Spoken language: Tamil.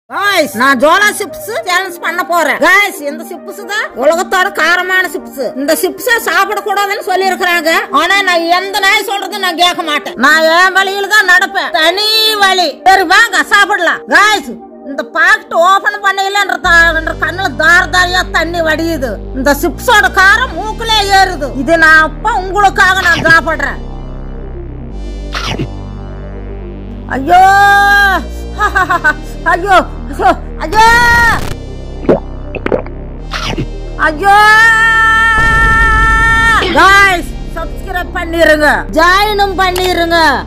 காய்ஸ் நான் ஜோலா சிப்ஸ் சேலஞ்ச் பண்ண போறேன் காய்ஸ் இந்த சிப்ஸ் தான் உலகத்தோட காரமான சிப்ஸ் இந்த சிப்ஸ சாப்பிட கூடாதுன்னு சொல்லி இருக்கிறாங்க ஆனா நான் எந்த நாய் சொல்றது நான் கேட்க மாட்டேன் நான் என் வழியில தான் நடப்பேன் தனி வழி சரி வாங்க சாப்பிடலாம் காய்ஸ் இந்த பாக்கெட் ஓபன் பண்ணல கண்ணுல தார தாரியா தண்ணி வடியுது இந்த சிப்ஸோட காரம் மூக்குலே ஏறுது இது நான் அப்ப உங்களுக்காக நான் சாப்பிடுறேன் ஐயோ ஐயோ ஐயோ ஐயோ ஐயோ காய்ஸ் சப்ஸ்கிரைப் பண்ணிருங்க ஜாயினும் பண்ணிருங்க